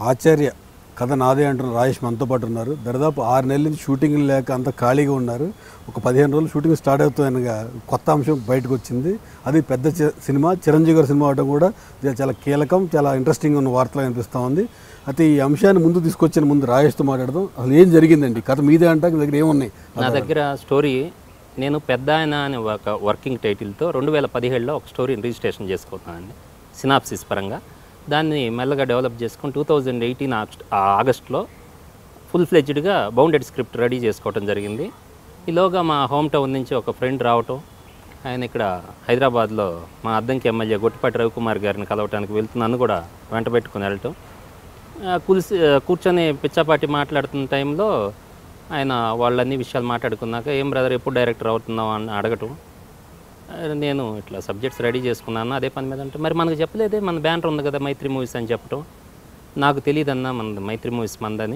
ఆచార్య కథ నాదే అంటున్న రాజేష్ మనతో పాటు ఉన్నారు దాదాపు ఆరు నెలల నుంచి షూటింగ్ లేక అంత ఖాళీగా ఉన్నారు ఒక పదిహేను రోజులు షూటింగ్ స్టార్ట్ అవుతుందనగా కొత్త అంశం బయటకు వచ్చింది అది పెద్ద చి- సినిమా చిరంజీవి గారి సినిమా అవడం కూడా ఇది చాలా కీలకం చాలా ఇంట్రెస్టింగ్ ఉన్న వార్తలు అనిపిస్తూ ఉంది అయితే ఈ అంశాన్ని ముందు తీసుకొచ్చిన ముందు రాజేష్తో మాట్లాడదాం అసలు ఏం జరిగిందండి కథ మీదే అంట మీ దగ్గర ఏమున్నాయి నా దగ్గర స్టోరీ నేను పెద్ద ఆయన అనే ఒక వర్కింగ్ టైటిల్తో రెండు వేల పదిహేడులో ఒక స్టోరీని రిజిస్ట్రేషన్ చేసుకున్నానండి సినాప్సిస్ పరంగా దాన్ని మెల్లగా డెవలప్ చేసుకుని టూ థౌజండ్ ఎయిటీన్ ఆగస్ట్లో ఫుల్ ఫ్లెడ్జ్డ్గా బౌండెడ్ స్క్రిప్ట్ రెడీ చేసుకోవటం జరిగింది ఈలోగా మా హోమ్ టౌన్ నుంచి ఒక ఫ్రెండ్ రావటం ఆయన ఇక్కడ హైదరాబాద్లో మా అద్దంకి ఎమ్మెల్యే గొట్టిపాటి రవికుమార్ గారిని కలవటానికి వెళ్తూ నన్ను కూడా వెంట పెట్టుకుని వెళ్ళటం ఆ, కులిసి ఆ, కూర్చొని పిచ్చాపాటి మాట్లాడుతున్న టైంలో ఆయన వాళ్ళన్ని విషయాలు మాట్లాడుకున్నాక ఏం బ్రదర్ ఎప్పుడు డైరెక్టర్ అవుతున్నావు అని అడగటం ఆ, నేను ఇట్లా సబ్జెక్ట్స్ రెడీ చేసుకున్నాను అదే పని మీద అంటే మరి మనకు చెప్పలేదే మన బ్యానర్ ఉంది కదా మైత్రి మూవీస్ అని చెప్పటం నాకు తెలియదన్నా మన మైత్రి మూవీస్ మందని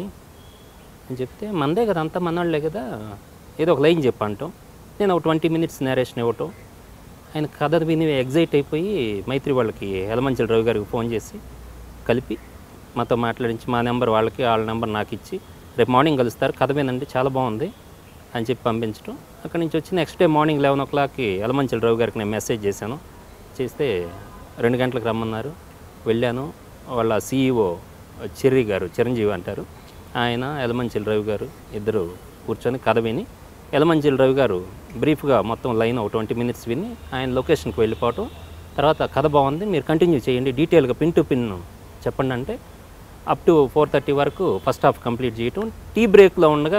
అని చెప్తే మందే కదా అంతా మనవాళ్ళే కదా ఏదో ఒక లైన్ చెప్పంటాం నేను ఒక ట్వంటీ మినిట్స్ నేరేషన్ ఇవ్వటం ఆయన కథ విని ఎగ్జైట్ అయిపోయి మైత్రి వాళ్ళకి ఎలమంచల రవి గారికి ఫోన్ చేసి కలిపి మాతో మాట్లాడించి మా నెంబర్ వాళ్ళకి వాళ్ళ నెంబర్ నాకు ఇచ్చి రేపు మార్నింగ్ కలుస్తారు కథ వినండి చాలా బాగుంది అని చెప్పి పంపించడం అక్కడి నుంచి వచ్చి నెక్స్ట్ డే మార్నింగ్ లెవెన్ ఓ క్లాక్కి ఎలమంచల రవి గారికి నేను మెసేజ్ చేశాను చేస్తే రెండు గంటలకు రమ్మన్నారు వెళ్ళాను వాళ్ళ సీఈఓ చెర్రి గారు చిరంజీవి అంటారు ఆయన ఎలమంచిల రవి గారు ఇద్దరు కూర్చొని కథ విని ఎలమంచిల రవి గారు బ్రీఫ్గా మొత్తం లైన్ ఒక ట్వంటీ మినిట్స్ విని ఆయన లొకేషన్కి వెళ్ళిపోవటం తర్వాత కథ బాగుంది మీరు కంటిన్యూ చేయండి డీటెయిల్గా పిన్ టు పిన్ చెప్పండి అంటే అప్ టు ఫోర్ థర్టీ వరకు ఫస్ట్ హాఫ్ కంప్లీట్ చేయటం టీ బ్రేక్లో ఉండగా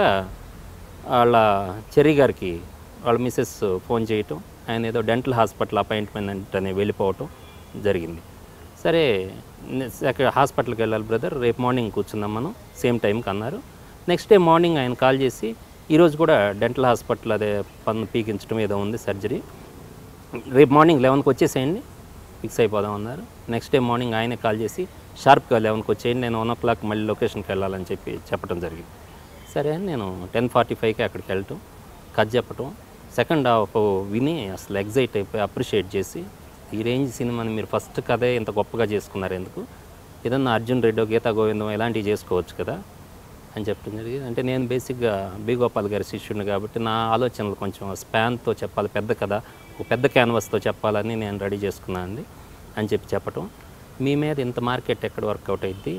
వాళ్ళ చెర్రీ గారికి వాళ్ళ మిస్సెస్ ఫోన్ చేయటం ఆయన ఏదో డెంటల్ హాస్పిటల్ అపాయింట్మెంట్ అని వెళ్ళిపోవటం జరిగింది సరే నె- అక్కడ హాస్పిటల్కి వెళ్ళాలి బ్రదర్ రేపు మార్నింగ్ కూర్చుందాం మనం సేమ్ టైంకి అన్నారు నెక్స్ట్ డే మార్నింగ్ ఆయన కాల్ చేసి ఈరోజు కూడా డెంటల్ హాస్పిటల్ అదే పన్ను పీకించడం ఏదో ఉంది సర్జరీ రేపు మార్నింగ్ లెవెన్కి వచ్చేసేయండి ఫిక్స్ అయిపోదాం అన్నారు నెక్స్ట్ డే మార్నింగ్ ఆయనే కాల్ చేసి షార్ప్గా లెవెన్కి వచ్చేయండి నేను వన్ ఓ క్లాక్ మళ్ళీ లొకేషన్కి వెళ్ళాలని చెప్పి చెప్పడం జరిగింది సరే అని నేను టెన్ ఫార్టీ ఫైవ్కి అక్కడికి వెళ్ళటం కథ చెప్పటం సెకండ్ హాఫ్ విని అసలు ఎగ్జైట్ అయిపోయి అప్రిషియేట్ చేసి ఈ రేంజ్ సినిమాని మీరు ఫస్ట్ కథే ఇంత గొప్పగా చేసుకున్నారు ఎందుకు ఏదన్నా అర్జున్ రెడ్డో గీతా గోవిందం ఇలాంటివి చేసుకోవచ్చు కదా అని చెప్పడం జరిగింది అంటే నేను బేసిక్గా బి గోపాల్ గారి శిష్యుడిని కాబట్టి నా ఆలోచనలు కొంచెం స్పాన్తో చెప్పాలి పెద్ద కథ ఒక పెద్ద క్యాన్వాస్తో చెప్పాలని నేను రెడీ చేసుకున్నాను అండి అని చెప్పి చెప్పటం మీ మీద ఇంత మార్కెట్ ఎక్కడ వర్కౌట్ అయింది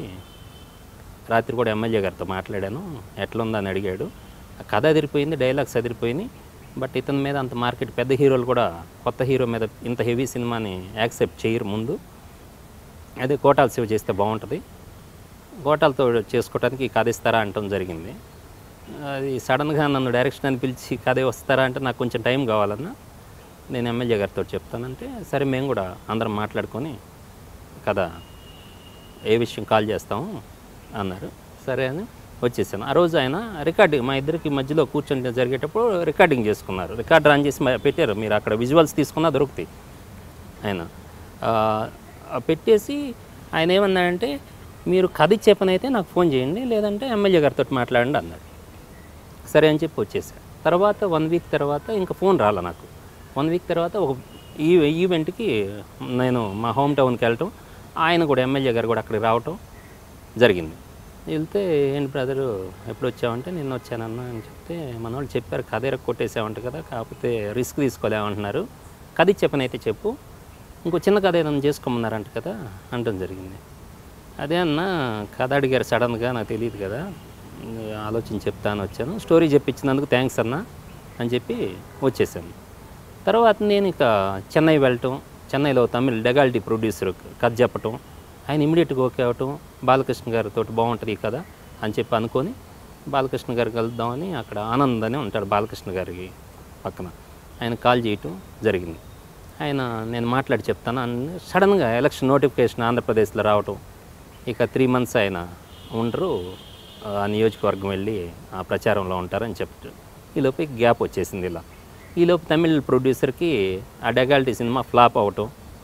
రాత్రి కూడా ఎమ్మెల్యే గారితో మాట్లాడాను ఎట్లుందని అడిగాడు ఆ కథ అదిరిపోయింది డైలాగ్స్ అదిరిపోయినాయి బట్ ఇతని మీద అంత మార్కెట్ పెద్ద హీరోలు కూడా కొత్త హీరో మీద ఇంత హెవీ సినిమాని యాక్సెప్ట్ చేయరు ముందు అదే కోటాలు సేవ్ చేస్తే బాగుంటుంది గోటాలతో చేసుకోవడానికి కథ ఇస్తారా అంటం జరిగింది అది సడన్గా నన్ను డైరెక్షన్ అని పిలిచి కథ వస్తారా అంటే నాకు కొంచెం టైం కావాలన్నా నేను ఎమ్మెల్యే గారితో చెప్తానంటే సరే మేము కూడా అందరం మాట్లాడుకొని కథ ఏ విషయం కాల్ చేస్తాము అన్నారు సరే అని వచ్చేసాను ఆ రోజు ఆయన రికార్డింగ్ మా ఇద్దరికి మధ్యలో కూర్చొని జరిగేటప్పుడు రికార్డింగ్ చేసుకున్నారు రికార్డ్ రన్ చేసి మ- పెట్టారు మీరు అక్కడ విజువల్స్ తీసుకున్నా దొరుకుతాయి ఆయన ఆ, ఆ పెట్టేసి ఆయన ఏమన్నాడంటే మీరు కథ ఇచ్చే పని అయితే నాకు ఫోన్ చేయండి లేదంటే ఎమ్మెల్యే గారితో మాట్లాడండి అన్నాడు సరే అని చెప్పి వచ్చేసాను తర్వాత వన్ వీక్ తర్వాత ఇంకా ఫోన్ రాలే నాకు వన్ వీక్ తర్వాత ఒక ఈ ఈవెంట్కి నేను మా హోమ్ టౌన్కి వెళ్ళటం ఆయన కూడా ఎమ్మెల్యే గారు కూడా అక్కడికి రావటం జరిగింది వెళ్తే ఏంటి బ్రదరు ఎప్పుడు వచ్చావంటే నిన్న వచ్చానన్న అని చెప్తే మన వాళ్ళు చెప్పారు కథ ఎరగ కొట్టేసావంట కదా కాకపోతే రిస్క్ తీసుకోలేమంటున్నారు కథ ఇచ్చే పని అయితే చెప్పు ఇంకో చిన్న కథ ఏదైనా చేసుకోమన్నారంట కదా అంటం జరిగింది అదే అన్న కథ అడిగారు సడన్గా నాకు తెలియదు కదా ఇంక ఆలోచించి చెప్తాను వచ్చాను స్టోరీ చెప్పించినందుకు థ్యాంక్స్ అన్న అని చెప్పి వచ్చేసాను తర్వాత నేను ఇక చెన్నై వెళ్ళటం చెన్నైలో తమిళ్ డెగాలిటీ ప్రొడ్యూసర్ కథ చెప్పటం ఆయన ఇమీడియట్గా ఓకే అవటం బాలకృష్ణ గారితో బాగుంటుంది కదా అని చెప్పి అనుకొని బాలకృష్ణ గారికి వెళ్దామని అక్కడ ఆనంద్ అని ఉంటాడు బాలకృష్ణ గారికి పక్కన ఆయన కాల్ చేయటం జరిగింది ఆయన నేను మాట్లాడి చెప్తాను అని సడన్గా ఎలక్షన్ నోటిఫికేషన్ ఆంధ్రప్రదేశ్లో రావటం ఇక త్రీ మంత్స్ ఆయన ఉండరు ఆ నియోజకవర్గం వెళ్ళి ఆ ప్రచారంలో ఉంటారని చెప్తారు ఈలోపు గ్యాప్ వచ్చేసింది ఇలా ఈలోపు తమిళ్ ప్రొడ్యూసర్కి ఆ డెగాలిటీ సినిమా ఫ్లాప్ అవటం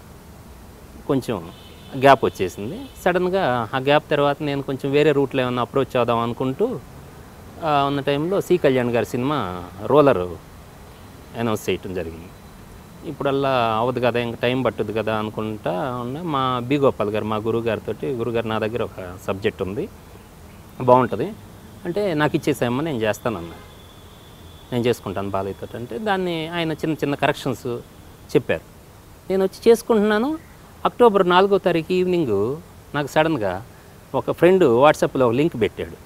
కొంచెం గ్యాప్ వచ్చేసింది సడన్గా ఆ గ్యాప్ తర్వాత నేను కొంచెం వేరే రూట్లో ఏమైనా అప్రోచ్ అవుదాం అనుకుంటూ ఆ, ఉన్న టైంలో సి కళ్యాణ్ గారి సినిమా రోలర్ అనౌన్స్ చేయటం జరిగింది ఇప్పుడల్లా అవ్వదు కదా ఇంకా టైం పట్టుద్ది కదా అనుకుంటా ఉన్నా మా బి గోపాల్ గారు మా గురువు గారితో గురుగారు నా దగ్గర ఒక సబ్జెక్ట్ ఉంది బాగుంటుంది అంటే నాకు ఇచ్చేసాయమ్మా నేను చేస్తానన్నా నేను చేసుకుంటాను బాలయ్యతో అంటే దాన్ని ఆయన చిన్న చిన్న కరెక్షన్స్ చెప్పారు నేను వచ్చి చేసుకుంటున్నాను అక్టోబర్ నాలుగో తారీఖు ఈవినింగ్ నాకు సడన్గా ఒక ఫ్రెండ్ వాట్సాప్లో ఒక లింక్ పెట్టాడు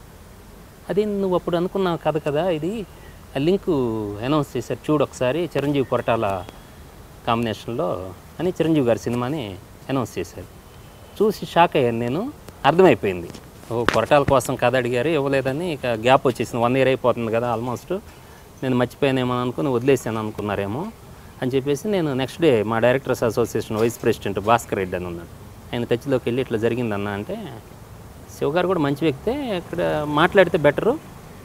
అది నువ్వు అప్పుడు అనుకున్నావు కథ కదా ఇది ఆ లింక్ అనౌన్స్ చేశారు చూడు ఒకసారి చిరంజీవి కొరటాల కాంబినేషన్లో అని చిరంజీవి గారి సినిమాని అనౌన్స్ చేశారు చూసి షాక్ అయ్యాను నేను అర్థమైపోయింది ఓ కొరటాల కోసం కథ అడిగారు ఇవ్వలేదని ఇక గ్యాప్ వచ్చేసింది వన్ ఇయర్ అయిపోతుంది కదా ఆల్మోస్ట్ నేను మర్చిపోయానేమో అనుకుని వదిలేసాను అనుకున్నారేమో అని చెప్పేసి నేను నెక్స్ట్ డే మా directors association vice president Bhaskar Reddy అని ఉన్నాడు ఆయన టచ్లోకి వెళ్ళి ఇట్లా జరిగిందన్న అంటే శివ గారు కూడా మంచి వ్యక్తే ఇక్కడ మాట్లాడితే బెటరు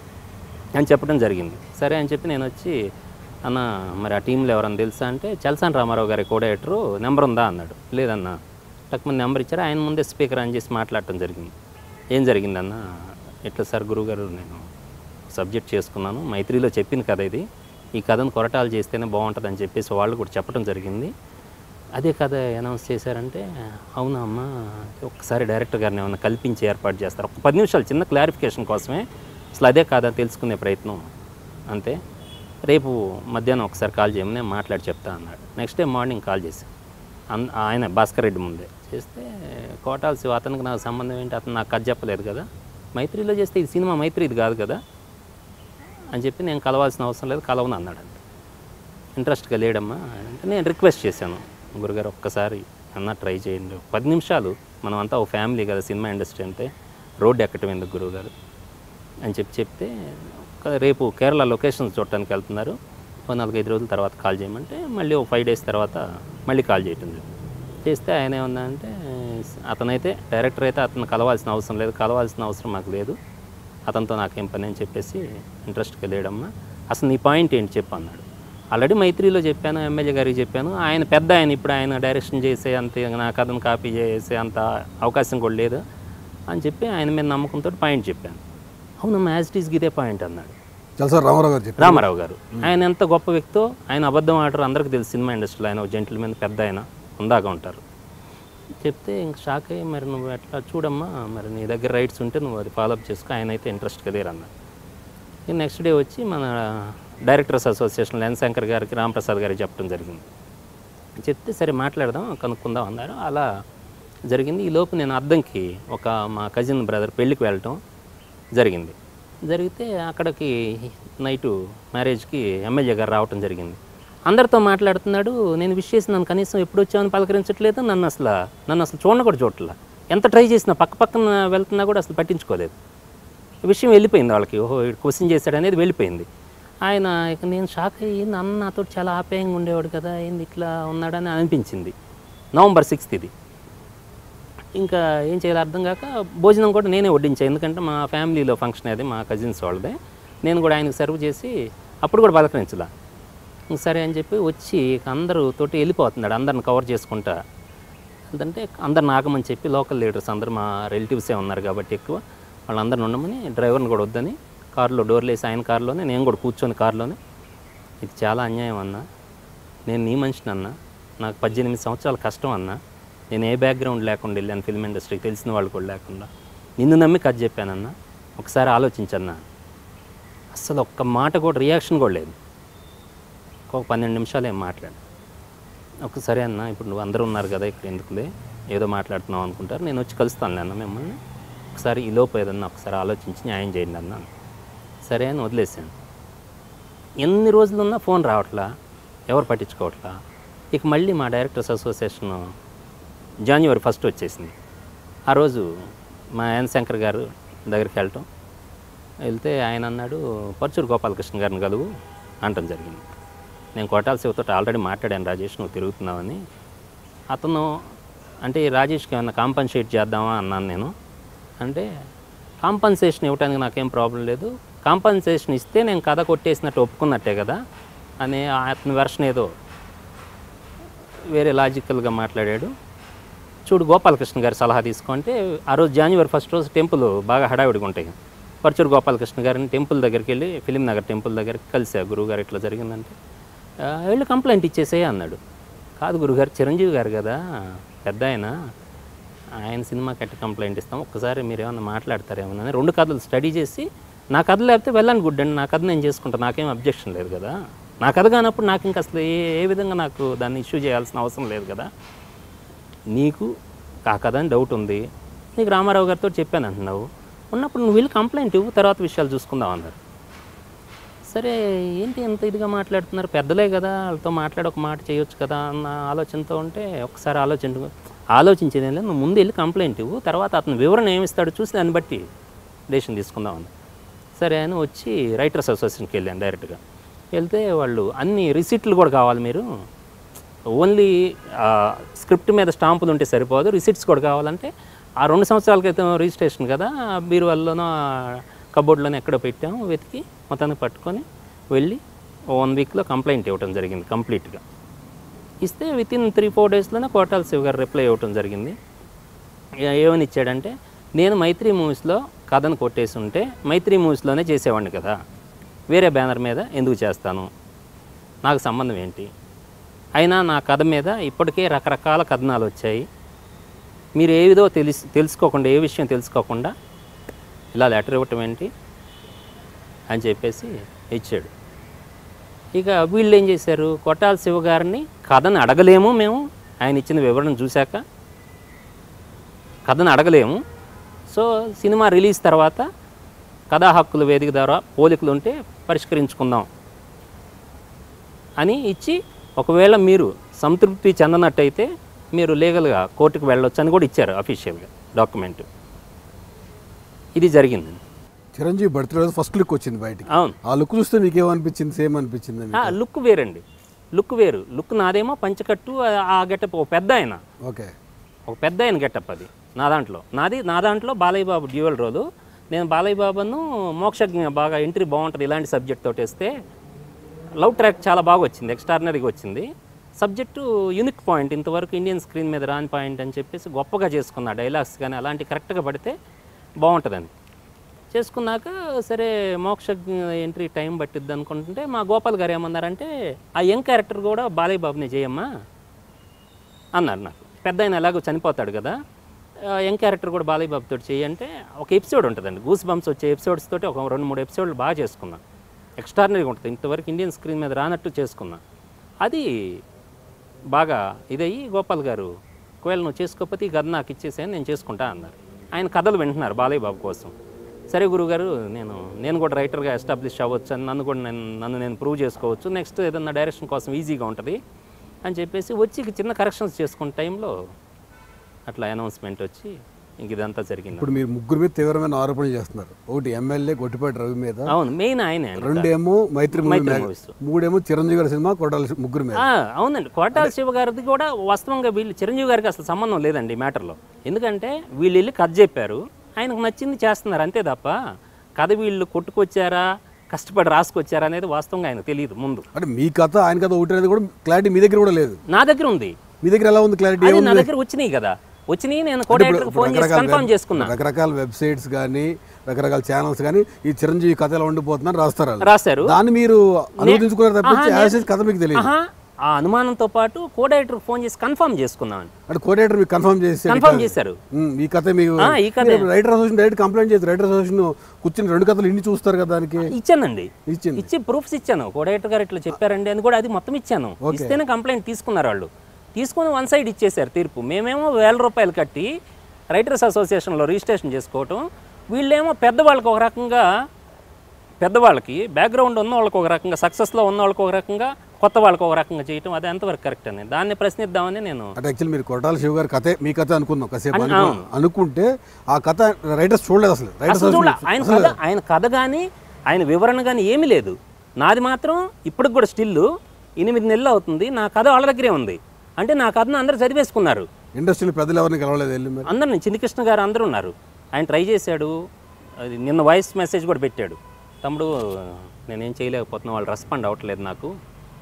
అని చెప్పడం జరిగింది సరే అని చెప్పి నేను వచ్చి అన్న మరి ఆ టీంలో ఎవరన్నా తెలుసా అంటే చలసాని రామారావు గారి కోడేటరు నెంబర్ ఉందా అన్నాడు లేదన్న టక్కుమంది నెంబర్ ఇచ్చారు ఆయన ముందే స్పీకర్ ఆన్ చేసి మాట్లాడటం జరిగింది ఏం జరిగిందన్న ఎట్లా సార్ గురువుగారు నేను సబ్జెక్ట్ చేసుకున్నాను మైత్రిలో చెప్పింది కదా ఇది ఈ కథను కొరటాలు చేస్తేనే బాగుంటుంది అని చెప్పేసి వాళ్ళు కూడా చెప్పడం జరిగింది అదే కథ అనౌన్స్ చేశారంటే అవునా అమ్మా ఒక్కసారి డైరెక్టర్ గారిని ఏమైనా కల్పించి ఏర్పాటు చేస్తారు ఒక పది నిమిషాలు చిన్న క్లారిఫికేషన్ కోసమే అసలు అదే కాదా తెలుసుకునే ప్రయత్నం అంతే రేపు మధ్యాహ్నం ఒకసారి కాల్ చేయమని నేను మాట్లాడి చెప్తా అన్నాడు నెక్స్ట్ డే మార్నింగ్ కాల్ చేశాను అన్- ఆయన భాస్కర్ రెడ్డి ముందే చేస్తే కోటాల్సి అతనికి నాకు సంబంధం ఏంటి అతను నాకు కథ చెప్పలేదు కదా మైత్రిలో చేస్తే ఇది సినిమా మైత్రి ఇది కాదు కదా అని చెప్పి నేను కలవాల్సిన అవసరం లేదు కలవను అన్నాడు ఇంట్రెస్ట్గా లేడమ్మా అంటే నేను రిక్వెస్ట్ చేశాను గురుగారు ఒక్కసారి అన్న ట్రై చేయండి ఒక పది నిమిషాలు మనం అంతా ఒక ఫ్యామిలీ కదా సినిమా ఇండస్ట్రీ అంటే రోడ్డు ఎక్కటం ఎందుకు గురువుగారు అని చెప్పి చెప్తే ఒక రేపు కేరళ లొకేషన్స్ చూడటానికి వెళ్తున్నారు ఒక నాలుగైదు రోజుల తర్వాత కాల్ చేయమంటే మళ్ళీ ఒక ఫైవ్ డేస్ తర్వాత మళ్ళీ కాల్ చేయటం జరిగింది. చేస్తే ఆయన ఏమన్నా అంటే అతనైతే డైరెక్టర్ అయితే అతను కలవాల్సిన అవసరం లేదు కలవాల్సిన అవసరం మాకు లేదు అతనితో నాకేం పని అని చెప్పేసి ఇంట్రెస్ట్గా లేడమ్మా అసలు నీ పాయింట్ ఏంటి చెప్పు అన్నాడు ఆల్రెడీ మైత్రిలో చెప్పాను ఎమ్మెల్యే గారికి చెప్పాను ఆయన పెద్ద ఆయన ఇప్పుడు ఆయన డైరెక్షన్ చేసే అంత నా కథను కాపీ చేసే అంత అవకాశం కూడా లేదు అని చెప్పి ఆయన మీద నమ్మకంతో పాయింట్ చెప్పాను అవునమ్మా యాజ్ ఇట్ ఈస్ ఇదే పాయింట్ అన్నాడు చలసారి రామారావు గారు చెప్పారు రామారావు గారు ఆయన ఎంత గొప్ప వ్యక్తో ఆయన అబద్ధం ఆడరు అందరికీ తెలుసు సినిమా ఇండస్ట్రీలో ఆయన జెంటిల్ మీద పెద్ద ఆయన ఉందాగా ఉంటారు చెప్తే ఇంక షాక్ అయ్యి మరి నువ్వు ఎట్లా చూడమ్మా మరి నీ దగ్గర రైట్స్ ఉంటే నువ్వు అది ఫాలోఅప్ చేసుకో ఆయన అయితే ఇంట్రెస్ట్గా లేరన్నారు ఇక నెక్స్ట్ డే వచ్చి మన డైరెక్టర్స్ అసోసియేషన్ లెన్ శంకర్ గారికి రాంప్రసాద్ గారికి చెప్పడం జరిగింది చెప్తే సరే మాట్లాడదాం కనుక్కుందాం అన్నారు అలా జరిగింది ఈ లోపు నేను అద్దంకి ఒక మా కజిన్ బ్రదర్ పెళ్ళికి వెళ్ళటం జరిగింది జరిగితే అక్కడికి నైటు మ్యారేజ్కి ఎమ్మెల్యే గారు రావటం జరిగింది అందరితో మాట్లాడుతున్నాడు నేను విష్ చేసి నన్ను కనీసం ఎప్పుడు వచ్చామని పలకరించట్లేదు నన్ను అసలు నన్ను అసలు చూడను కూడా చూడట్లా ఎంత ట్రై చేసినా పక్క పక్కన వెళ్తున్నా కూడా అసలు పట్టించుకోలేదు విషయం వెళ్ళిపోయింది వాళ్ళకి ఓహో క్వశ్చన్ చేశాడు అనేది వెళ్ళిపోయింది ఆయన ఇక నేను షాక్ అయ్యి అన్న నాతో చాలా ఆప్యాయంగా ఉండేవాడు కదా ఏంది ఇట్లా ఉన్నాడని అనిపించింది నవంబర్ సిక్స్త్ ఇది ఇంకా ఏం చేయాలో అర్థం కాక భోజనం కూడా నేనే వడ్డించాను ఎందుకంటే మా ఫ్యామిలీలో ఫంక్షన్ అది మా కజిన్స్ వాళ్ళదే నేను కూడా ఆయనకు సర్వ్ చేసి అప్పుడు కూడా పలకరించలా ఇంక సరే అని చెప్పి వచ్చి ఇక అందరూ తోటి వెళ్ళిపోతున్నాడు అందరిని కవర్ చేసుకుంటా అంటే అందరిని ఆగమని చెప్పి లోకల్ లీడర్స్ అందరూ మా రిలేటివ్సే ఉన్నారు కాబట్టి ఎక్కువ వాళ్ళందరిని ఉండమని డ్రైవర్ని కూడా వద్దని కారులో డోర్లు వేసి ఆయన కారులోనే నేను కూడా కూర్చొని కారులోనే ఇది చాలా అన్యాయం అన్నా నేను నీ మనిషిని అన్నా నాకు పద్దెనిమిది సంవత్సరాల కష్టం అన్నా నేను ఏ బ్యాక్గ్రౌండ్ లేకుండా వెళ్ళాను ఫిల్మ్ ఇండస్ట్రీకి తెలిసిన వాళ్ళు కూడా లేకుండా నిన్ను నమ్మి కథ చెప్పానన్నా ఒకసారి ఆలోచించన్నా అస్సలు ఒక్క మాట కూడా రియాక్షన్ కూడా లేదు ఒక పన్నెండు నిమిషాలు ఏం మాట్లాడు ఒకసారి అన్న ఇప్పుడు నువ్వు అందరూ ఉన్నారు కదా ఇక్కడ ఎందుకులే ఏదో మాట్లాడుతున్నావు అనుకుంటారు నేను వచ్చి కలుస్తాను అన్న మిమ్మల్ని ఒకసారి ఈ లోపు ఏదన్నా ఒకసారి ఆలోచించి న్యాయం చేయండి అన్న సరే అని వదిలేసాను ఎన్ని రోజులున్నా ఫోన్ రావట్లా ఎవరు పట్టించుకోవట్లా ఇక మళ్ళీ మా డైరెక్టర్స్ అసోసియేషన్ జాన్యువరి ఫస్ట్ వచ్చేసింది ఆ రోజు మా ఎన్ శంకర్ గారు దగ్గరికి వెళ్ళటం వెళ్తే ఆయన అన్నాడు పరచూరు గోపాలకృష్ణ గారిని కలువు అనటం జరిగింది నేను కోటాల శివతో ఆల్రెడీ మాట్లాడాను రాజేష్ నువ్వు తిరుగుతున్నావని అతను అంటే ఈ రాజేష్కి ఏమన్నా కాంపన్సేట్ చేద్దామా అన్నాను నేను అంటే కాంపన్సేషన్ ఇవ్వడానికి నాకేం ప్రాబ్లం లేదు కాంపన్సేషన్ ఇస్తే నేను కథ కొట్టేసినట్టు ఒప్పుకున్నట్టే కదా అని అతని వెర్షన్ ఏదో వేరే లాజికల్గా మాట్లాడాడు చూడు గోపాలకృష్ణ గారి సలహా తీసుకుంటే ఆ రోజు జనవరి ఫస్ట్ రోజు టెంపుల్ బాగా హడావిడిగా ఉంటాయి పరచూరు గోపాలకృష్ణ గారిని టెంపుల్ దగ్గరికి వెళ్ళి ఫిలిం నగర్ టెంపుల్ దగ్గరికి కలిసా గురువు గారు ఇట్లా జరిగిందంటే "ఆ, వెళ్ళి కంప్లైంట్ ఇచ్చేసేయి అన్నాడు కాదు గురుగారు చిరంజీవి గారు కదా పెద్ద ఆయన ఆయన సినిమాకి ఎట్ట కంప్లైంట్ ఇస్తాం ఒక్కసారి మీరు ఏమన్నా మాట్లాడతారేమోనని రెండు కథలు స్టడీ చేసి నా కథ లేకపోతే వెళ్ళండి గుడ్ అండి నా కథ నేను చేసుకుంటా నాకేం అబ్జెక్షన్ లేదు కదా నా కథ కానప్పుడు నాకు ఇంకా అసలు ఏ ఏ విధంగా నాకు దాన్ని ఇష్యూ చేయాల్సిన అవసరం లేదు కదా నీకు ఆ కథ అని డౌట్ ఉంది నీకు రామారావు గారితో చెప్పాను అంటున్నావు ఉన్నప్పుడు నువ్వు వెళ్ళి కంప్లైంట్ ఇవ్వు తర్వాత విషయాలు చూసుకుందాం అన్నారు సరే ఏంటి ఎంత ఇదిగా మాట్లాడుతున్నారు పెద్దలే కదా వాళ్ళతో మాట్లాడి ఒక మాట చేయొచ్చు కదా అన్న ఆలోచనతో ఉంటే ఒకసారి ఆలోచన ఆలోచించేది ఏంటంటే నువ్వు ముందు వెళ్ళి కంప్లైంట్ ఇవ్వు తర్వాత అతను వివరణ ఏమిస్తాడో చూసి దాన్ని బట్టి డెసిషన్ తీసుకుందాం అని సరే అని వచ్చి రైటర్స్ అసోసియేషన్కి వెళ్ళాను డైరెక్ట్గా వెళ్తే వాళ్ళు అన్ని రిసిప్ట్లు కూడా కావాలి మీరు ఓన్లీ స్క్రిప్ట్ మీద స్టాంపులు ఉంటే సరిపోదు రిసిప్ట్స్ కూడా కావాలంటే ఆ రెండు సంవత్సరాల క్రితం రిజిస్ట్రేషన్ కదా బీరువాల్లోనో కబోర్డ్లోనో ఎక్కడో పెట్టాము వెతికి మొత్తానికి పట్టుకొని వెళ్ళి వన్ వీక్లో కంప్లైంట్ ఇవ్వడం జరిగింది కంప్లీట్గా ఇస్తే విత్ ఇన్ త్రీ ఫోర్ డేస్లోనే కోటాల శివ గారు రిప్లై ఇవ్వటం జరిగింది ఏ- ఏమని ఇచ్చాడంటే నేను మైత్రి మూవీస్లో కథను కొట్టేసి ఉంటే మైత్రి మూవీస్లోనే చేసేవాడిని కదా వేరే బ్యానర్ మీద ఎందుకు చేస్తాను నాకు సంబంధం ఏంటి అయినా నా కథ మీద ఇప్పటికే రకరకాల కథనాలు వచ్చాయి మీరు ఏ విధో తెలిసి తెలుసుకోకుండా ఏ విషయం తెలుసుకోకుండా ఇలా లెటర్ ఇవ్వటం ఏంటి అని చెప్పేసి ఇచ్చాడు ఇక వీళ్ళు ఏం చేశారు కొట్టాల శివ గారిని కథను అడగలేము మేము ఆయన ఇచ్చిన వివరణ చూశాక కథను అడగలేము సో సినిమా రిలీజ్ తర్వాత కథా హక్కుల వేదిక ద్వారా పోలికలు ఉంటే పరిష్కరించుకుందాం అని ఇచ్చి ఒకవేళ మీరు సంతృప్తి చెందనట్టయితే మీరు లీగల్గా కోర్టుకు వెళ్ళొచ్చు అని కూడా ఇచ్చారు అఫీషియల్గా డాక్యుమెంట్ ఇది జరిగింది చిరంజీవి బర్త్డే రోజు ఫస్ట్ లుక్ వచ్చింది బయటికి అవును ఆ లుక్ చూస్తే మీకు ఏమనిపించింది సేమ్ అనిపించింది మీకు? ఆ, లుక్ వేరండి లుక్ వేరు లుక్ నాదేమో పంచకట్టు ఆ- ఆ గెటప్ ఒక పెద్ద ఆయన ఓకే ఒక పెద్ద ఆయన గెటప్ అది నా దాంట్లో నాది నా దాంట్లో బాలయ్య బాబు డ్యూయల్ రోలు నేను బాలయ్య బాబును మోక్షజ్ఞ బాగా ఎంట్రీ బాగుంటుంది ఇలాంటి సబ్జెక్ట్ తోటి వేస్తే లవ్ ట్రాక్ చాలా బాగా వచ్చింది ఎక్స్ట్రాడినరీగా వచ్చింది సబ్జెక్టు యూనిక్ పాయింట్ ఇంతవరకు ఇండియన్ స్క్రీన్ మీద రాని పాయింట్ అని చెప్పేసి గొప్పగా చేసుకున్నా డైలాగ్స్ కానీ అలాంటి కరెక్ట్గా పడితే బాగుంటుందని చేసుకున్నాక సరే మోక్ష ఎంట్రీ టైం పట్టిద్ది అనుకుంటుంటే మా గోపాల్ గారు ఏమన్నారంటే ఆ యంగ్ క్యారెక్టర్ కూడా బాలయ్య బాబుని చేయమ్మా అన్నారు నాకు పెద్ద ఆయన ఎలాగో చనిపోతాడు కదా ఆ, యంగ్ క్యారెక్టర్ కూడా బాలయ్య బాబు తోటి చేయంటే ఒక ఎపిసోడ్ ఉంటుందండి గూస్ బంప్స్ వచ్చే ఎపిసోడ్స్ తోటి ఒక రెండు మూడు ఎపిసోడ్లు బాగా చేసుకున్నాను ఎక్స్ట్రాడినరీగా ఉంటుంది ఇంతవరకు ఇండియన్ స్క్రీన్ మీద రానట్టు చేసుకున్నా అది బాగా ఇదయ్యి గోపాల్ గారు ఒకవేళ నువ్వు చేసుకోకపోతే ఈ కథ నాకు ఇచ్చేసాను నేను చేసుకుంటా అన్నారు ఆయన కథలు వింటున్నారు బాలయ్య బాబు కోసం సరే గురుగారు నేను నేను కూడా రైటర్గా ఎస్టాబ్లిష్ అవ్వచ్చు అని నన్ను కూడా నేను నన్ను నేను ప్రూవ్ చేసుకోవచ్చు నెక్స్ట్ ఏదన్నా డైరెక్షన్ కోసం ఈజీగా ఉంటుంది అని చెప్పేసి వచ్చి ఇక చిన్న కరెక్షన్స్ చేసుకున్న టైంలో అట్లా అనౌన్స్మెంట్ వచ్చి ఇంక ఇదంతా జరిగింది ఇప్పుడు మీరు ముగ్గురు మీద తీవ్రమైన ఆరోపణలు చేస్తున్నారు ఒకటి ఎమ్మెల్యే గొట్టిపాటి రవి మీద అవును మెయిన్ ఆయనే రెండేమో మైత్రి మూవీ మైత్రి మ్యాగ్- మూవీస్. మూడేమో చిరంజీవి గారి సినిమా కొట్టాలి ముగ్గురు మీద ఆ, అవునండి కోటాల శివ గారిది కూడా వాస్తవంగా వీళ్ళు చిరంజీవి గారికి అసలు సంబంధం లేదండి ఈ మ్యాటర్లో ఎందుకంటే వీళ్ళు వెళ్ళి కథ చెప్పారు ఆయనకు నచ్చింది చేస్తున్నారు అంతే తప్ప కథ వీళ్ళు కొట్టుకొచ్చారా కష్టపడి రాసుకొచ్చారా అనేది వాస్తవంగా ఆయన తెలియదు ముందు అంటే మీ కథ ఆయన కథ ఒకటి అనేది కూడా క్లారిటీ మీ దగ్గర కూడా లేదు నా దగ్గర ఉంది మీ దగ్గర ఎలా ఉంది క్లారిటీ అది నా దగ్గర వచ్చినాయి కదా వచ్చినాయి నేను కోడేటర్కి ఫోన్ చేసి కన్ఫర్మ్ చేసుకున్నా రకరకాల వెబ్సైట్స్ కానీ రకరకాల ఛానల్స్ కానీ ఈ చిరంజీవి కథ ఎలా ఉండిపోతుందని రాస్తారు వాళ్ళు. రాశారు దాన్ని మీరు అనువదించుకున్నారు తప్పించి ఆహా, యాజ్ ఇట్ కథ మీకు తెలియదు ఆహా ఆ అనుమానంతో పాటు కోడేటర్కి ఫోన్ చేసి కన్ఫర్మ్ చేసుకున్నాను అంటే కోడేటర్ మీకు కన్ఫర్మ్ చేసి కన్ఫర్మ్ చేశారు ఉమ్, ఈ కథ మీకు ఆ, ఈ కథే. మీరు రైటర్ అసోసియేషన్ డైరెక్ట్ కంప్లైంట్ చేసి రైటర్ అసోసియేషన్ కూర్చుని రెండు కథలు ఇన్ని చూస్తారు కదా దానికి ఇచ్చానండి ఇచ్చింది ఇచ్చి ప్రూఫ్స్ ఇచ్చాను కోడేటర్ గారు ఇట్లా చెప్పారండి అని కూడా అది మొత్తం ఇచ్చాను ఇస్తేనే కంప్లైంట్ తీసుకున్నారు వాళ్ళు తీసుకొని వన్ సైడ్ ఇచ్చేశారు తీర్పు మేమేమో వేల రూపాయలు కట్టి రైటర్స్ అసోసియేషన్లో రిజిస్ట్రేషన్ చేసుకోవటం వీళ్ళేమో పెద్దవాళ్ళకి ఒక రకంగా పెద్దవాళ్ళకి బ్యాక్గ్రౌండ్ ఉన్న వాళ్ళకి ఒక రకంగా సక్సెస్లో ఉన్న వాళ్ళకి ఒక రకంగా కొత్త వాళ్ళకి ఒక రకంగా చేయటం అది ఎంతవరకు కరెక్ట్ అని దాన్ని ప్రశ్నిద్దామని నేను అంటే యాక్చువల్లీ మీరు కొట్టాల శివ గారి కథే మీ కథ అనుకుందాం కాసేపు అనుకో- అనుకుంటే ఆ కథ రైటర్స్ చూడలేదు అసలు రైటర్స్ అసలు చూడ ఆయన కథ ఆయన కథ కానీ ఆయన వివరణ కానీ ఏమీ లేదు నాది మాత్రం ఇప్పటికి కూడా స్టిల్ ఎనిమిది నెలలు అవుతుంది నా కథ వాళ్ళ దగ్గరే ఉంది అంటే నా కథను అందరూ చదివేసుకున్నారు ఇండస్ట్రీలో పెద్దలు ఎవరిని కలవలేదు వెళ్ళి మరి అందరిని చిన్నకృష్ణ గారు అందరూ ఉన్నారు ఆయన ట్రై చేశాడు అది నిన్న వాయిస్ మెసేజ్ కూడా పెట్టాడు తమ్ముడు నేనేం చేయలేకపోతున్నా వాళ్ళు రెస్పాండ్ అవ్వట్లేదు నాకు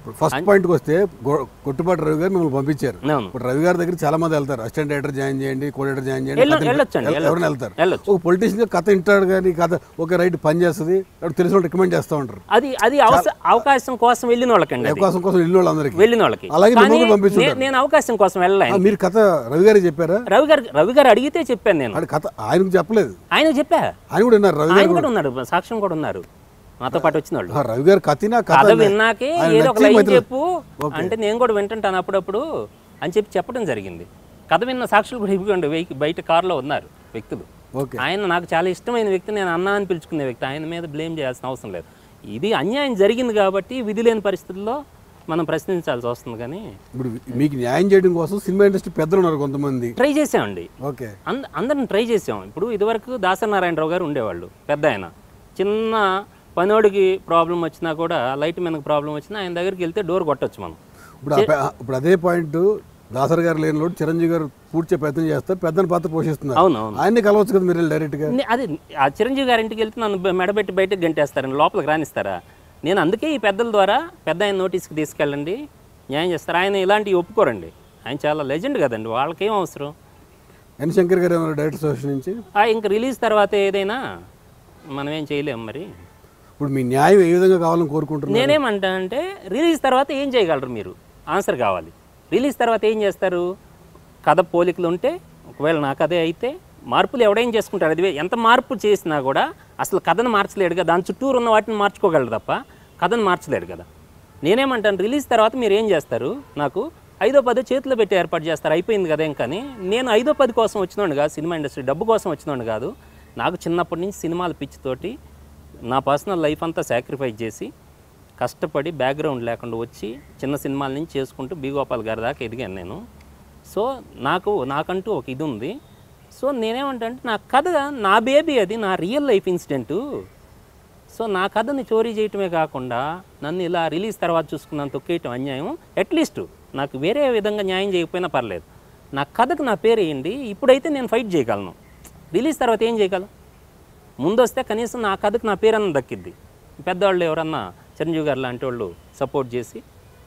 ఫస్ట్ పాయింట్కి వస్తే గో- కొట్టుపాటి రవి గారు మిమ్మల్ని పంపించారు అవును ఇప్పుడు రవి గారి దగ్గర చాలా మంది వెళ్తారు అసిస్టెంట్ డైరెక్టర్ జాయిన్ చేయండి కో డైరెక్టర్ జాయిన్ చేయండి వెళ్ళు- కథ- వెళ్ళొచ్చండి, ఎల్- ఎవరైనా వెళ్ళొచ్చు. వెళ్తారు వెళ్ళొచ్చు ఒక పొలిటీషియన్ కథ వింటాడు కానీ కథ ఒక రైట్ పని చేస్తుంది ఎవరు తెలిసిన వాళ్ళు రికమెండ్ చేస్తూ ఉంటారు అది అది అవస- అవకాశం కోసం వెళ్ళిన వాళ్ళకండి అది. అవకాశం కోసం ఇల్లు వాళ్ళందరికీ వెళ్ళిన వాళ్ళకి అలాగే కానీ మిమ్మల్ని పంపించుంటారు. నే- నేను అవకాశం కోసం వెళ్ళలే ఆ, మీరు కథ రవి గారికి చెప్పారా రవి గారు రవి గారు అడిగితే చెప్పాను నేను ఆయన కథ ఆయనకు చెప్పలేదు ఆయన చెప్పా ఆయన కూడా విన్నారు రవి ఆయన గారు కూడా ఉన్నారు సాక్ష్యం కూడా ఉన్నారు నాతో పాటు వచ్చిన వాళ్ళు ఆ, రవి గారు కథినా కథ కథ విన్నాకే ఆయన ఏదో ఒక నచ్చి లైన్ మైత్రి- చెప్పు అంటే నేను కూడా వింటుంటాను అప్పుడప్పుడు అని చెప్పి చెప్పడం జరిగింది కథ విన్న సాక్షులు కూడా ఇవ్వండి వెయ్యి- బయట కారులో ఉన్నారు వ్యక్తులు ఓకే ఆయన నాకు చాలా ఇష్టమైన వ్యక్తి నేను అన్నా అని పిలుచుకునే వ్యక్తి ఆయన మీద బ్లేమ్ చేయాల్సిన అవసరం లేదు ఇది అన్యాయం జరిగింది కాబట్టి విధి లేని పరిస్థితుల్లో మనం ప్రశ్నించాల్సి వస్తుంది కానీ ఇప్పుడు మీకు న్యాయం చేయడం కోసం సినిమా ఇండస్ట్రీ పెద్దలు ఉన్నారు కొంతమంది ట్రై చేసామండి ఓకే అంద అందరిని ట్రై చేసాం ఇప్పుడు ఇదివరకు దాసనారాయణరావు గారు ఉండేవాళ్ళు పెద్ద ఆయన చిన్న పనోడికి ప్రాబ్లం వచ్చినా కూడా లైట్ మెన్కి ప్రాబ్లం వచ్చినా ఆయన దగ్గరికి వెళ్తే డోర్ కొట్టొచ్చు మనం ఇప్పుడు ఆ పే- ఇప్పుడు అదే పాయింట్ దాసర్ గారు లేని లోటు చిరంజీవి గారు పూడ్చే ప్రయత్నం చేస్తారు పెద్దని పాత్ర పోషిస్తున్నారు అవును అవును ఆయన్ని కలవచ్చు కదా మీరు డైరెక్ట్ గా నే- అది ఆ చిరంజీవి గారి ఇంటికి వెళ్తే నన్ను బ- మెడబెట్టి బయటకు గంటేస్తారని లోపలికి రానిస్తారా నేను అందుకే ఈ పెద్దల ద్వారా పెద్ద ఆయన నోటీస్కి తీసుకెళ్ళండి న్యాయం చేస్తారు ఆయన ఇలాంటివి ఒప్పుకోరండి ఆయన చాలా లెజెండ్ కదండి వాళ్ళకేం అవసరం ఎన్ శంకర్ గారు ఏమన్నారు డైరెక్టర్ అసోసియేషన్ నుంచి ఆ ఇంక రిలీజ్ తర్వాత ఏదైనా మనం ఏం చేయలేం మరి ఇప్పుడు మీ న్యాయం ఏ విధంగా కావాలని కోరుకుంటున్నారు నేనేమంటానంటే రిలీజ్ తర్వాత ఏం చేయగలరు మీరు ఆన్సర్ కావాలి రిలీజ్ తర్వాత ఏం చేస్తారు కథ పోలికలు ఉంటే ఒకవేళ నా కథే అయితే మార్పులు ఎవడేం చేసుకుంటారు అది వే- ఎంత మార్పు చేసినా కూడా అసలు కథను మార్చలేడు కదా దాని చుట్టూరు ఉన్న వాటిని మార్చుకోగలరు తప్ప కథను మార్చలేడు కదా నేనేమంటాను రిలీజ్ తర్వాత మీరు ఏం చేస్తారు నాకు ఐదో పదో చేతిలో పెట్టి ఏర్పాటు చేస్తారు అయిపోయింది కదా కానీ నేను ఐదో పది కోసం వచ్చినోడు కాదు సినిమా ఇండస్ట్రీ డబ్బు కోసం వచ్చినోడు కాదు నాకు చిన్నప్పటి నుంచి సినిమాల పిచ్చితోటి నా పర్సనల్ లైఫ్ అంతా సాక్రిఫైస్ చేసి కష్టపడి బ్యాక్గ్రౌండ్ లేకుండా వచ్చి చిన్న సినిమాల నుంచి చేసుకుంటూ బి గోపాల్ గారి దాకా ఎదిగాను నేను సో నాకు నాకంటూ ఒక ఇది ఉంది సో నేనేమంటా అంటే నా కథ నా బేబీ అది నా రియల్ లైఫ్ ఇన్సిడెంటు సో నా కథని చోరీ చేయటమే కాకుండా నన్ను ఇలా రిలీజ్ తర్వాత చూసుకున్నాను తొక్కేయటం అన్యాయం అట్లీస్ట్ నాకు వేరే విధంగా న్యాయం చేయకపోయినా పర్లేదు నా కథకు నా పేరు వేయండి ఇప్పుడైతే నేను ఫైట్ చేయగలను రిలీజ్ తర్వాత ఏం చేయగలను ముందు వస్తే కనీసం నా కథకు నా పేరన్నా దక్కిద్ది పెద్దవాళ్ళు ఎవరన్నా చిరంజీవి గారు లాంటి వాళ్ళు సపోర్ట్ చేసి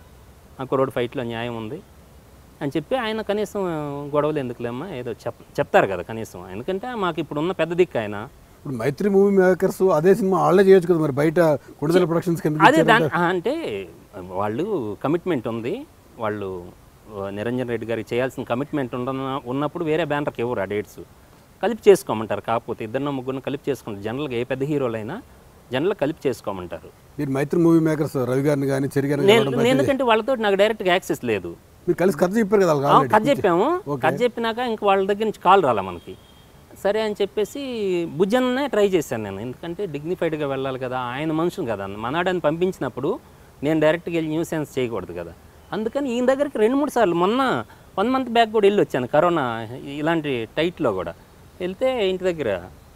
ఆ కుర్రోడు ఫైట్లో న్యాయం ఉంది అని చెప్పి ఆయన కనీసం గొడవలు ఎందుకులేమ్మా ఏదో చెప్ చెప్తారు కదా కనీసం ఎందుకంటే మాకు ఇప్పుడు ఉన్న పెద్ద దిక్కు ఆయన ఇప్పుడు మైత్రి మూవీ మేకర్స్ అదే సినిమా వాళ్ళే చేయొచ్చు కదా మరి బయట కొడుదల ప్రొడక్షన్స్ కింద అదే దాని ఆ, అంటే వాళ్ళు కమిట్మెంట్ ఉంది వాళ్ళు ఆ, నిరంజన్ రెడ్డి గారికి చేయాల్సిన కమిట్మెంట్ ఉన్న ఉన్నప్పుడు వేరే బ్యానర్కి ఇవ్వరు ఆ డేట్స్ కలిపి చేసుకోమంటారు కాకపోతే ఇద్దరినో ముగ్గురిని కలిపి చేసుకుంటారు జనరల్గా ఏ పెద్ద హీరోలైనా జనరల్గా కలిపి చేసుకోమంటారు మీరు మైత్రి మూవీ మేకర్స్ రవి గారిని కానీ చెరి గారిని నేను కలవడం నేను ఎందుకంటే వాళ్ళతో నాకు డైరెక్ట్గా యాక్సెస్ లేదు మీరు కలిసి కథ చెప్పారు కదా వాళ్ళకి ఆ, already. కథ చెప్పాము కథ చెప్పినాక ఇంక వాళ్ళ దగ్గర నుంచి కాల్ రాలా మనకి సరే అని చెప్పేసి భుజన్నే ట్రై చేశాను నేను ఎందుకంటే డిగ్నిఫైడ్గా వెళ్ళాలి కదా ఆయన మనుషులు కదా మనాడని పంపించినప్పుడు నేను డైరెక్ట్గా వెళ్ళి న్యూస్ సెన్స్ చేయకూడదు కదా అందుకని ఈయన దగ్గరికి రెండు మూడు సార్లు మొన్న వన్ మంత్ బ్యాక్ కూడా వెళ్ళి వచ్చాను కరోనా ఇలాంటి టైట్లో కూడా వెళ్తే ఇంటి దగ్గర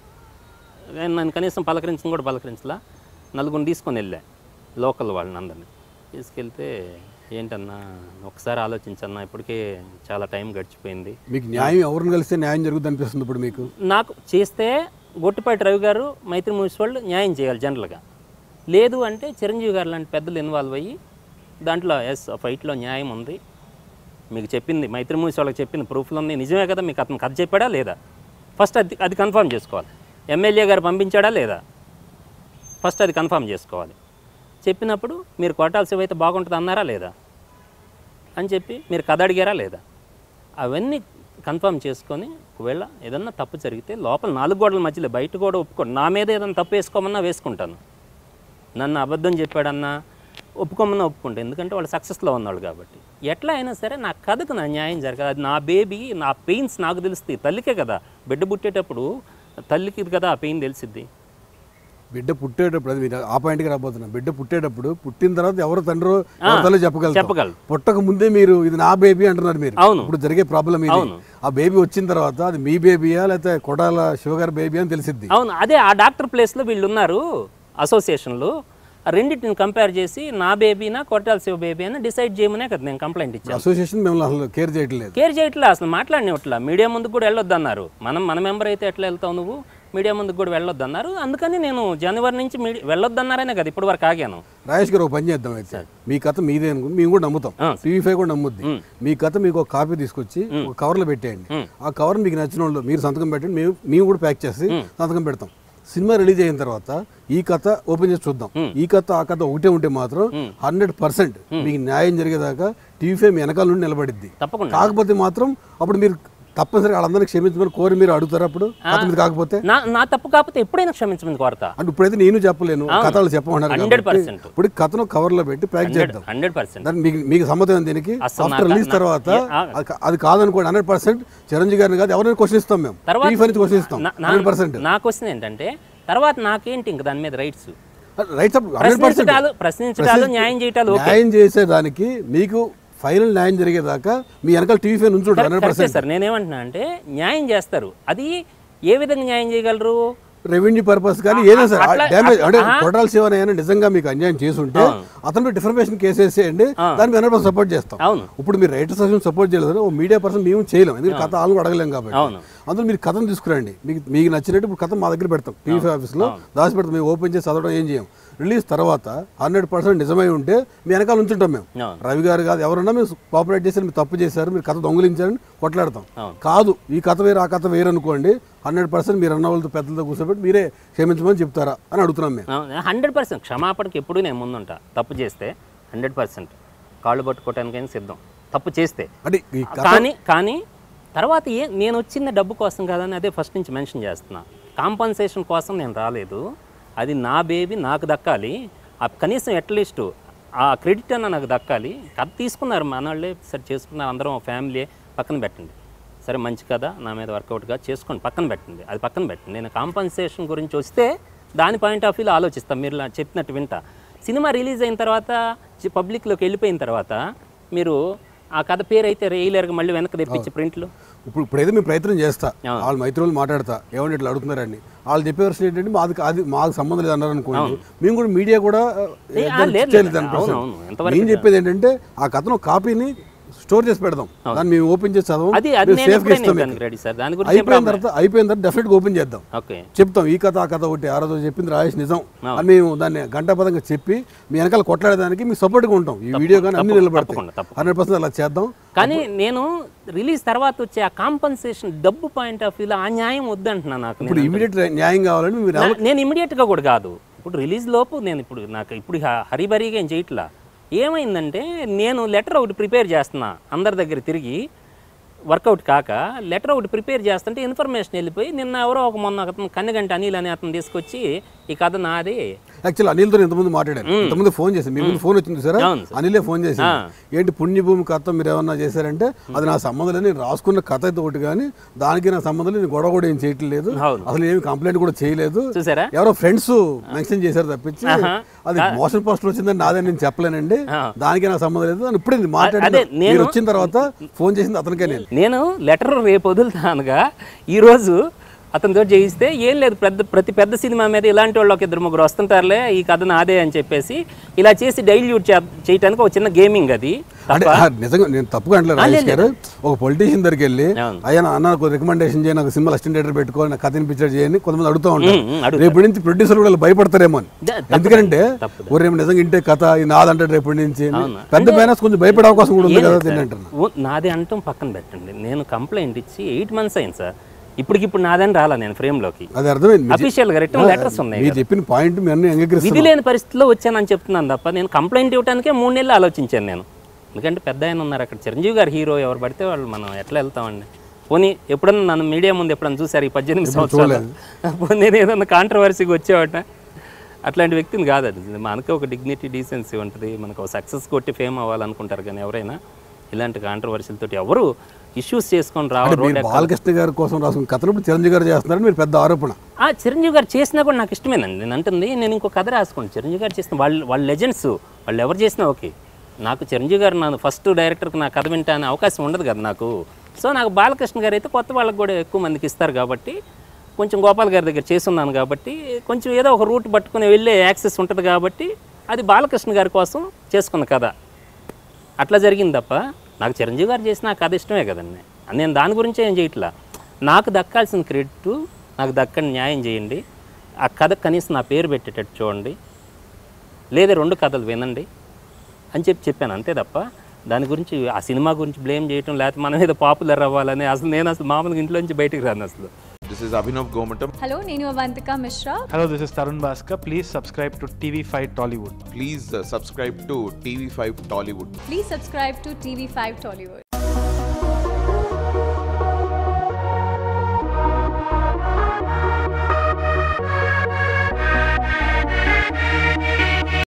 నేను నన్ను కనీసం పలకరించడం కూడా పలకరించలా నలుగురిని తీసుకొని వెళ్ళా లోకల్ వాళ్ళని అందరిని తీసుకెళ్తే ఏంటన్నా ఒకసారి ఆలోచించన్నా ఇప్పటికే చాలా టైం గడిచిపోయింది మీకు న్యాయం ఎవరిని కలిస్తే న్యాయం జరుగుతుంది అనిపిస్తుంది ఇప్పుడు మీకు నాకు చేస్తే గొట్టిపాటి రవి గారు మైత్రి మూవీస్ వాళ్ళు న్యాయం చేయాలి జనరల్గా లేదు అంటే చిరంజీవి గారు లాంటి పెద్దలు ఇన్వాల్వ్ అయ్యి దాంట్లో ఎస్ ఫైట్లో న్యాయం ఉంది మీకు చెప్పింది మైత్రి మూవీస్ వాళ్ళకి చెప్పింది ప్రూఫ్లు ఉంది నిజమే కదా మీకు అతను కథ చెప్పాడా లేదా ఫస్ట్ అది అది కన్ఫర్మ్ చేసుకోవాలి ఎమ్మెల్యే గారు పంపించాడా లేదా ఫస్ట్ అది కన్ఫర్మ్ చేసుకోవాలి చెప్పినప్పుడు మీరు కొట్టాల్సి అయితే బాగుంటుంది అన్నారా లేదా అని చెప్పి మీరు కథ అడిగారా లేదా అవన్నీ కన్ఫర్మ్ చేసుకొని ఒకవేళ ఏదన్నా తప్పు జరిగితే లోపల నాలుగు గోడల మధ్యలో బయట కూడా ఒప్పుకోండి నా మీద ఏదైనా తప్పు వేసుకోమన్నా వేసుకుంటాను నన్ను అబద్ధం చెప్పాడన్నా ఒప్పుకోమన్నా ఒప్పుకుంటా ఎందుకంటే వాళ్ళు సక్సెస్లో ఉన్నాడు కాబట్టి ఎట్లా అయినా సరే నా కథకు నా న్యాయం జరగదు అది నా బేబీ నా పెయిన్స్ నాకు తెలుస్తాయి తల్లికే కదా బిడ్డ పుట్టేటప్పుడు తల్లికి కదా ఆ పెయిన్ తెలిసిద్ది బిడ్డ పుట్టేటప్పుడు అది మీరు ఆ పాయింట్కి రాబోతున్నా బిడ్డ పుట్టేటప్పుడు పుట్టిన తర్వాత ఎవరు తండ్రో ఎవరి తల్లి చెప్పగలరు చెప్పగలరు పుట్టక ముందే మీరు ఇది నా బేబీ అంటున్నారు మీరు అవును. ఇప్పుడు జరిగే ప్రాబ్లం ఇది అవును. ఆ బేబీ వచ్చిన తర్వాత అది మీ బేబీయా లేకపోతే కొడాల శివగారి బేబీ అని తెలిసిద్ది అవును అదే ఆ డాక్టర్ ప్లేస్లో వీళ్ళు ఉన్నారు అసోసియేషన్లు ఆ రెండింటిని కంపేర్ చేసి నా బేబీనా కొట్టాల శివ బేబీ అని డిసైడ్ చేయమనే కదా నేను కంప్లైంట్ ఇచ్చాను అసోసియేషన్ మిమ్మల్ని అసలు కేర్ చేయట్లేదు కేర్ చేయట్లే అసలు మాట్లాడినట్లా మీడియా ముందు కూడా వెళ్ళొద్దు అన్నారు మనం మన మెంబర్ అయితే ఎట్లా వెళ్తావు నువ్వు మీడియా ముందుకు కూడా వెళ్ళొద్దు అన్నారు అందుకని నేను జనవరి నుంచి మీడియా వెళ్ళొద్దు అన్నారనే కదా ఇప్పటి వరకు ఆగాను రాజేష్ గారు ఒక పని చేద్దాం అయితే మీ కథ మీదే అనుకుని మేము కూడా నమ్ముతాం ఆ, టీవీ ఫైవ్ కూడా నమ్ముద్ది మీ కథ మీకు ఒక కాపీ తీసుకొచ్చి ఒక కవర్లో పెట్టేయండి ఆ కవర్ మీకు నచ్చిన వాళ్ళు మీరు సంతకం పెట్టండి మేము మేము కూడా ప్యాక్ చేసి సంతకం పెడతాం సినిమా రిలీజ్ అయిన తర్వాత ఈ కథ ఓపెన్ చేసి చూద్దాం ఈ కథ ఆ కథ ఒకటే ఉంటే మాత్రం హండ్రెడ్ పర్సెంట్ మీకు న్యాయం జరిగేదాకా టీవీ ఫైవ్ మీ వెనకాల నుండి నిలబడిద్ది తప్పకుండా కాకపోతే మాత్రం అప్పుడు మీరు తప్పనిసరిగా వాళ్ళందరికీ క్షమించమని కోరి మీరు అడుగుతారు అప్పుడు కథ మీద కాకపోతే నా నా తప్పు కాకపోతే ఎప్పుడైనా క్షమించమని కోరతా అంటే ఇప్పుడైతే నేను చెప్పలేను కథలు చెప్పమన్నారు హండ్రెడ్ కాబట్టి పర్సెంట్ ఇప్పుడు కథను కవర్లో పెట్టి ప్యాక్ చేద్దాం హండ్రెడ్ పర్సెంట్ దాన్ని మీకు మీకు సమ్మతం ఏంది దీనికి అసలు ఆఫ్టర్ నాకు- రిలీజ్ నా- తర్వాత ఏ- ఆ- అది కా- అది కాదనుకోండి హండ్రెడ్ పర్సెంట్ చిరంజీవి గారిని కాదు ఎవరైనా క్వశ్చన్ ఇస్తాం మేము తర్వాత టీవీ నుంచి క్వశ్చన్ ఇస్తాం నా- నా- హండ్రెడ్ పర్సెంట్ నా క్వశ్చన్ ఏంటంటే తర్వాత నాకేంటి ఇంక దాని మీద రైట్స్ రైట్ హండ్రెడ్ పర్సెంట్ ప్రశ్నించటాలు ప్రశ్నించటాలు న్యాయం చేయటాలు ఓకే న్యాయం చేసేదానికి మీకు ఫైనల్ న్యాయం జరిగేదాకా మీ వెనకాల టీవీ ఫైన్ ఉంచుంటారు హండ్రెడ్ కరెక్టే పర్సెంట్ సార్ నేనేమంటున్నా అంటే న్యాయం చేస్తారు అది ఏ విధంగా న్యాయం చేయగలరు రెవెన్యూ పర్పస్ కానీ ఏదైనా సరే అట్లా- డ్యామేజ్ అంటే ఆహా. కొట్టాల శివనయ్య నిజంగా మీకు అన్యాయం చేసుంటే అతను డిఫర్మేషన్ కేసు వేసేయండి దాన్ని హండ్రెడ్ పర్సెంట్ సపోర్ట్ చేస్తాం అవును ఇప్పుడు మీరు రైటర్ సెక్షన్ సపోర్ట్ చేయలేదు ఓ మీడియా పర్సన్ మేము చేయలేం ఎందుకంటే కథ ఆళ్ళు అడగలేం కాబట్టి అవును అందులో మీరు కథను తీసుకురండి మీకు మీకు నచ్చినట్టు ఇప్పుడు కథ మా దగ్గర పెడతాం టీవీ ఆఫీస్లో దాచి పెడతాం మేము ఓపెన్ చేసి చదవడం ఏం చేయం రిలీజ్ తర్వాత హండ్రెడ్ పర్సెంట్ నిజమై ఉంటే మీ వెనకాల ఉంచుంటాం మేము అవును. రవి గారు కాదు ఎవరన్నా మీరు కోఆపరేట్ చేశారు మీరు తప్పు చేశారు మీరు కథ దొంగిలించారని కొట్లాడతాం అవును. కాదు ఈ కథ వేరు ఆ కథ వేరు అనుకోండి హండ్రెడ్ పర్సెంట్ మీరు అన్న వాళ్ళతో పెద్దలతో కూర్చోబెట్టి మీరే క్షమించమని చెప్తారా అని అడుగుతున్నాం మేము హండ్రెడ్ పర్సెంట్ క్షమాపణకి ఎప్పుడూ నేను ముందుంటా తప్పు చేస్తే హండ్రెడ్ పర్సెంట్ కాళ్ళు పట్టుకోవటానికైనా సిద్ధం తప్పు చేస్తే అంటే ఈ కథ కానీ కానీ తర్వాత ఏ నేను వచ్చిన డబ్బు కోసం కాదని అదే ఫస్ట్ నుంచి మెన్షన్ చేస్తున్నా కాంపన్సేషన్ కోసం నేను రాలేదు అది నా బేబీ నాకు దక్కాలి ఆ కనీసం అట్లీస్ట్ ఆ క్రెడిట్ అన్న నాకు దక్కాలి కథ తీసుకున్నారు మన వాళ్ళే సరే చేసుకున్నారు అందరం ఫ్యామిలీ పక్కన పెట్టండి సరే మంచి కదా నా మీద వర్కౌట్గా చేసుకోండి పక్కన పెట్టండి అది పక్కన పెట్టండి నేను కాంపన్సేషన్ గురించి వస్తే దాని పాయింట్ ఆఫ్ వ్యూలో ఆలోచిస్తాను మీరు ఇలా చెప్పినట్టు వింటా సినిమా రిలీజ్ అయిన తర్వాత పబ్లిక్లోకి వెళ్ళిపోయిన తర్వాత మీరు ఆ కథ పేరు అయితే రేయలేరుగా మళ్ళీ వెనక్కి తెప్పించి ప్రింట్లు ఇప్పుడు ఇప్పుడైతే మేము ప్రయత్నం చేస్తా అవును. వాళ్ళ మైత్రులు మాట్లాడతా ఏమంటే ఇట్లా అడుగుతున్నారండి వాళ్ళు చెప్పే వర్షన్ ఏంటంటే మాది అది మాకు సంబంధం లేదు అన్నారు అనుకోండి మేము కూడా మీడియా కూడా ఆ, ఏ, ఆ, దాన్ని లేదు, చేయలేదు లేదు. దాని అవును, ప్రశ్న. అవును. ఎంతవరకు నేను చెప్పేది ఏంటంటే ఆ కథను కాపీని స్టోర్ చేసి పెడదాం దాన్ని మేము ఓపెన్ చేసి చదవం అది అది మేము నేను safe గా ఎప్పుడైనా ఇస్తాం దానికి రెడీ సార్ దాని గురించి ఏం అయిపోయిన problem తర్వాత అయిపోయిన తర్వాత డెఫినెట్గా ఓపెన్ చేద్దాం ఓకే చెప్తాం ఈ కథ ఆ కథ ఒకటి ఆ రోజు చెప్పింది రాజేష్ నిజం అని మేము దాన్ని గంటాపదంగా చెప్పి మీ వెనకాల కొట్లాడడానికి మీకు సపోర్ట్గా ఉంటాం ఈ వీడియో కానీ అన్ని నిలబడతాయి తప్పకుండా, తప్పకుండా. హండ్రెడ్ పర్సెంట్ అలా చేద్దాం కానీ నేను రిలీజ్ తర్వాత వచ్చే ఆ కాంపన్సేషన్ డబ్బు పాయింట్ ఆఫ్ వ్యూలో ఆ న్యాయం వద్దంటున్నా నాకు ఇప్పుడు నేను ఇమీడియట్ న్యాయం కావాలని మీరు నా- నేను ఇమీడియట్గా కూడా కాదు ఇప్పుడు రిలీజ్ లోపు నేను ఇప్పుడు నాకు ఇప్పుడు హ- హరిబరిగా ఏం చేయట్లా ఏమైందంటే నేను లెటర్ ఒకటి ప్రిపేర్ చేస్తున్నా అందరి దగ్గర తిరిగి వర్కౌట్ కాక లెటర్ ఒకటి ప్రిపేర్ చేస్తుంటే ఇన్ఫర్మేషన్ వెళ్ళిపోయి నిన్న ఎవరో ఒక మొన్న అతను కన్నగంట అనిల్ అనే అతను తీసుకొచ్చి ఈ కథ నాది యాక్చువల్ అనిల్తో ఇంతకుముందు మాట్లాడాను ఇంతకుముందు ఫోన్ చేసి మీ ముందు ఫోన్ వచ్చింది సరే అవును సార్. అనిలే ఫోన్ చేసి ఏంటి పుణ్యభూమి కథ మీరు ఏమన్నా చేశారంటే అది నా సంబంధం లేదు నేను రాసుకున్న కథ అయితే ఒకటి కానీ దానికి నా సంబంధం లేదు నేను గొడవ కూడా ఏం చేయట్లేదు అవును. అసలు ఏమి కంప్లైంట్ కూడా చేయలేదు చూసారా ఎవరో ఫ్రెండ్స్ మెన్షన్ చేశారు తప్పించి అది మోషన్ పోస్టర్ వచ్చిందని నాదే నేను చెప్పలేనండి ఆ. దానికి నా సంబంధం లేదు అని ఇప్పుడే మాట్లాడి అదే మీరు నేను- వచ్చిన తర్వాత ఫోన్ చేసింది అతనికే నేను నేను లెటర్ రేపు వదులుతానుగా ఈరోజు అతనితో చేయిస్తే ఏం లేదు పెద్ద ప్రతి పెద్ద సినిమా మీద ఇలాంటి వాళ్ళు ఒక ఇద్దరు ముగ్గురు వస్తుంటారులే ఈ కథ నాదే అని చెప్పేసి ఇలా చేసి డైల్యూట్ చేయడానికి ఒక చిన్న గేమింగ్ అది అంటే ఆ, నిజంగా నేను తప్పుగా అంటలేదు రాజేష్ గారు ఒక పొలిటీషియన్ దగ్గరికి వెళ్ళి అవును. అయ్యా నా- అన్న నాకు రికమెండేషన్ చేయండి నాకు సినిమా అసిస్టెంట్ డైరెక్టర్ పెట్టుకో నాకు కథ వినిపించాడు చేయండి కొంతమంది అడుగుతూ ఉంటారు ఉమ్, ఉమ్, అడుగుతారు. రేపు నుంచి ప్రొడ్యూసర్ కూడా భయపడతారేమో అని ద- తప్పదు. ఎందుకంటే తప్పదు. ఓ రేపు నిజంగా ఇంటే కథ ఈ నాదంటాడు రేపటి నుంచి అని. అవును. పెద్ద బ్యానర్స్ కొంచెం భయపడే అవకాశం కూడా ఉంది ఏం కదా లేదు సార్. తింటున్నా ఓ- నాది అంటాం పక్కన పెట్టండి నేను కంప్లైంట్ ఇచ్చి ఎయిట్ మంత్స్ అయింది సార్ ఇప్పటికిప్పుడు నాదని రాలా నేను ఫ్రేమ్లోకి అది అర్థమైంది మీరు అఫీషియల్ గా రిటర్న్ లెటర్స్ ఉన్నాయి మీరు చెప్పిన పాయింట్ మీ అన్ని అంగీకరిస్తాం విధి లేని పరిస్థితిలో వచ్చానని చెప్తున్నాను తప్ప నేను కంప్లైంట్ ఇవ్వడానికే మూడు నెలలు ఆలోచించాను నేను ఎందుకంటే పెద్ద ఆయన ఉన్నారు అక్కడ చిరంజీవి గారు హీరో ఎవరు పడితే వాళ్ళు మనం ఎట్లా వెళ్తామండి పోనీ ఎప్పుడన్నా నన్ను మీడియా ముందు ఎప్పుడన్నా చూసారు ఈ పద్దెనిమిది సంవత్సరాలు పోనీ నేను ఏదన్నా కాంట్రవర్సీకి వచ్చేవాట అట్లాంటి వ్యక్తిని కాదు అది మనకు ఒక డిగ్నిటీ డీసెన్సీ ఉంటుంది మనకు ఒక సక్సెస్ కొట్టి ఫేమ్ అవ్వాలనుకుంటారు కానీ ఎవరైనా ఇలాంటి కాంట్రవర్సీలతో ఎవరు ఇష్యూస్ చేసుకొని రావాలి రోడ్ మీరు బాలకృష్ణ గారి కోసం రాసుకున్న కథను ఇప్పుడు చిరంజీవి గారు చేస్తున్నారని మీరు పెద్ద ఆరోపణ ఆ చిరంజీవి గారు చేసినా కూడా నాకు ఇష్టమేనండి నేను అంటుంది నేను ఇంకో కథ రాసుకోండి చిరంజీవి గారు చేసిన వాళ్ళు వాళ్ళ లెజెండ్స్ వాళ్ళు ఎవరు చేసినా ఓకే నాకు చిరంజీవి గారు నన్ను ఫస్ట్ డైరెక్టర్కి నా కథ వింటానే అవకాశం ఉండదు కదా నాకు సో నాకు బాలకృష్ణ గారు అయితే కొత్త వాళ్ళకి కూడా ఎక్కువ మందికి ఇస్తారు కాబట్టి కొంచెం గోపాల్ గారి దగ్గర చేసున్నాను కాబట్టి కొంచెం ఏదో ఒక రూట్ పట్టుకుని వెళ్ళే యాక్సెస్ ఉంటుంది కాబట్టి అది బాలకృష్ణ గారి కోసం చేసుకున్న కథ అట్లా జరిగింది తప్ప నాకు చిరంజీవి గారు చేసిన ఆ కథ ఇష్టమే కదండి నేను దాని గురించే ఏం చేయట్లా నాకు దక్కాల్సిన క్రెడిట్ నాకు దక్కని న్యాయం చేయండి ఆ కథ కనీసం నా పేరు పెట్టేటట్టు చూడండి లేదా రెండు కథలు వినండి అని చెప్పి చెప్పాను అంతే తప్ప దాని గురించి ఆ సినిమా గురించి బ్లేమ్ చేయటం లేకపోతే మన మీద పాపులర్ అవ్వాలని అసలు నేను అసలు మామూలుగా ఇంట్లోంచి బయటికి రాను అసలు This is Abhinav Gomatam. Hello నేను Avantika Mishra Hello, this is Tarun Bhaskar. Please subscribe to TV5 Tollywood. Please uh, subscribe to TV5 Tollywood. Please subscribe to TV five Tollywood